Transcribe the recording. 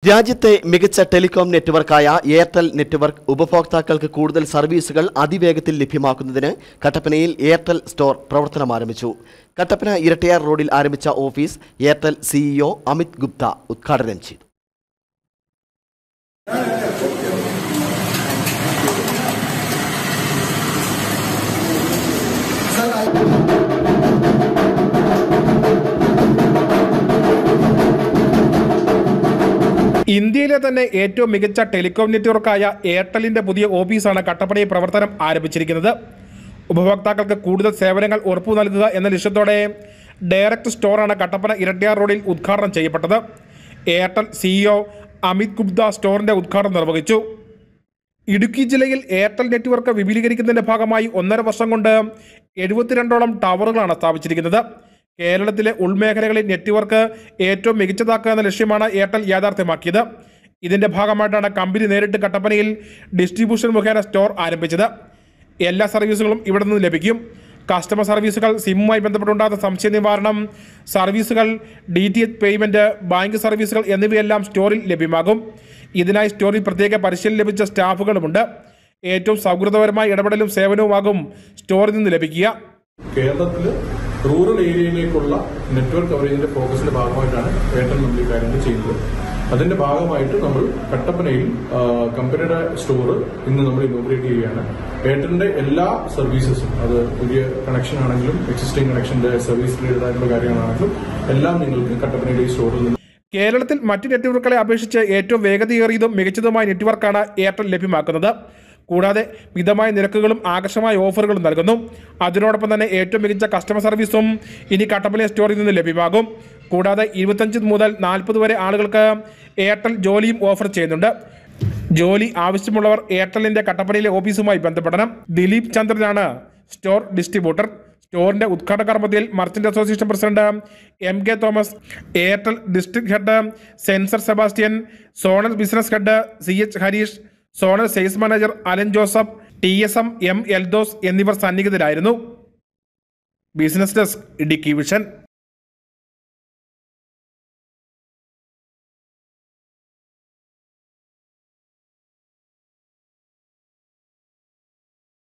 രാജ്യത്തെ മികച്ച telecom നെറ്റ്വർക്കായ Airtel network ഉപഭോക്താക്കൾക്ക് കൂടുതൽ സർവീസുകൾ അതിവേഗത്തിൽ ലഭ്യമാക്കുന്നതിന് കട്ടപ്പനയിൽ എയർടെൽ സ്റ്റോർ പ്രവർത്തനം ആരംഭിച്ചു കട്ടപ്പന ഇരട്ടയാർ റോഡിൽ ആരംഭിച്ച office Airtel CEO Amit Gupta ഉദ്ഘാടനം ചെയ്തു ഇന്ത്യയിലെ തന്നെ ഏറ്റവും മികച്ച ടെലികോം നെറ്റ്വർക്കായ എയർടെലിന്റെ പുതിയ ഓഫീസാണ് കട്ടപ്പനയിൽ പ്രവർത്തനം ആരംഭിച്ചിരിക്കുന്നത് ഉപഭോക്താക്കൾക്ക് കൂടുതൽ സേവനങ്ങൾ ഉറപ്പു നൽകുക എന്ന ലക്ഷ്യത്തോടെ ഡയറക്റ്റ് സ്റ്റോറാണ് കട്ടപ്പന ഇരട്ടിയാർ റോഡിൽ ഉദ്ഘാടനം ചെയ്യപ്പെട്ടത് എയർടെൽ സിഇഒ അമിത് ഗുപ്ത സ്റ്റോറിന്റെ ഉദ്ഘാടനം നിർവഹിച്ചു ഇടുക്കി ജില്ലയിൽ എയർടെൽ നെറ്റ്വർക്ക് വിപുലീകരിക്കുന്നതിന്റെ ഭാഗമായി ഒന്നര വർഷം കൊണ്ട് എഴുപത്തിരണ്ടോളം ടവറുകളാണ് സ്ഥാപിച്ചിരിക്കുന്നത് കേരളത്തിലെ ഉൾമേഖലകളിൽ നെറ്റ്വർക്ക് ഏറ്റവും മികച്ചതാക്കുക എന്ന ലക്ഷ്യമാണ് എയർടെൽ യാഥാർത്ഥ്യമാക്കിയത് ഇതിന്റെ ഭാഗമായിട്ടാണ് കമ്പനി നേരിട്ട് കട്ടപ്പനയിൽ ഡിസ്ട്രിബ്യൂഷൻ മുഖേന സ്റ്റോർ ആരംഭിച്ചത് എല്ലാ സർവീസുകളും ഇവിടെ നിന്ന് ലഭിക്കും കസ്റ്റമർ സർവീസുകൾ സിമ്മുമായി ബന്ധപ്പെട്ടുണ്ടാകുന്ന സംശയ നിവാരണം സർവീസുകൾ D T H payment bank സർവീസുകൾ എന്നിവയെല്ലാം സ്റ്റോറിൽ ലഭ്യമാകും ഇതിനായി സ്റ്റോറിൽ പ്രത്യേക പരിശീലനം ലഭിച്ച സ്റ്റാഫുകളുമുണ്ട് ഏറ്റവും സൗഹൃദപരമായ ഇടപെടലും സേവനവുമാകും സ്റ്റോറിൽ നിന്ന് ലഭിക്കുക കേരളത്തിൽ റൂറൽ ഏരിയയിലേക്കുള്ള നെറ്റ്വർക്ക് കവറേജിന്റെ ഫോക്കസിന്റെ ഭാഗമായിട്ടാണ് എയർടെൽ നമ്മൾ ഈ കാര്യങ്ങൾ ചെയ്യുന്നത് അതിന്റെ ഭാഗമായിട്ട് നമ്മൾ കട്ടപ്പനയിൽ ആ, കമ്പനിയുടെ സ്റ്റോർ ഇന്ന് നമ്മൾ ഇനോഗ്രേറ്റ് ചെയ്യുകയാണ് എയർടെലിന്റെ എല്ലാ സർവീസസും അത് പുതിയ കണക്ഷൻ ആണെങ്കിലും എക്സിസ്റ്റിംഗ് കണക്ഷന്റെ സർവീസ് റിലേറ്റഡ് ആയിട്ടുള്ള കാര്യങ്ങളാണെങ്കിലും എല്ലാം നിങ്ങൾക്ക് കട്ടപ്പനയിലെ ഈ സ്റ്റോറിൽ നിന്ന് കേരളത്തിൽ മറ്റ് നെറ്റ്വർക്കുകളെ അപേക്ഷിച്ച് ഏറ്റവും വേഗതയേറിയതും മികച്ചതുമായ നെറ്റ്വർക്കാണ് എയർടെൽ ലഭ്യമാക്കുന്നത് കൂടാതെ മിതമായ നിരക്കുകളും ആകർഷമായ ഓഫറുകളും നൽകുന്നു അതിനോടൊപ്പം തന്നെ ഏറ്റവും മികച്ച കസ്റ്റമർ സർവീസും ഇനി കട്ടപ്പന സ്റ്റോറിൽ നിന്ന് ലഭ്യമാകും കൂടാതെ ഇരുപത്തഞ്ച് മുതൽ നാൽപ്പത് വരെ ആളുകൾക്ക് എയർടെൽ ജോലിയും ഓഫർ ചെയ്യുന്നുണ്ട് ജോലി ആവശ്യമുള്ളവർ എയർടെലിന്റെ കട്ടപ്പനയിലെ ഓഫീസുമായി ബന്ധപ്പെടണം ദിലീപ് ചന്ദ്രനാണ് സ്റ്റോർ ഡിസ്ട്രിബ്യൂട്ടർ സ്റ്റോറിന്റെ ഉദ്ഘാടന കർമ്മത്തിൽ merchant association president M K Thomas Airtel district head സെൻസർ Sebastian zonal business head C H Harish zonal sales manager Alan Joseph T S M M Eldhose എന്നിവർ സന്നിഹിതരായിരുന്നു ബിസിനസ് ഡെസ്ക് ഇടുക്കി വിഷൻ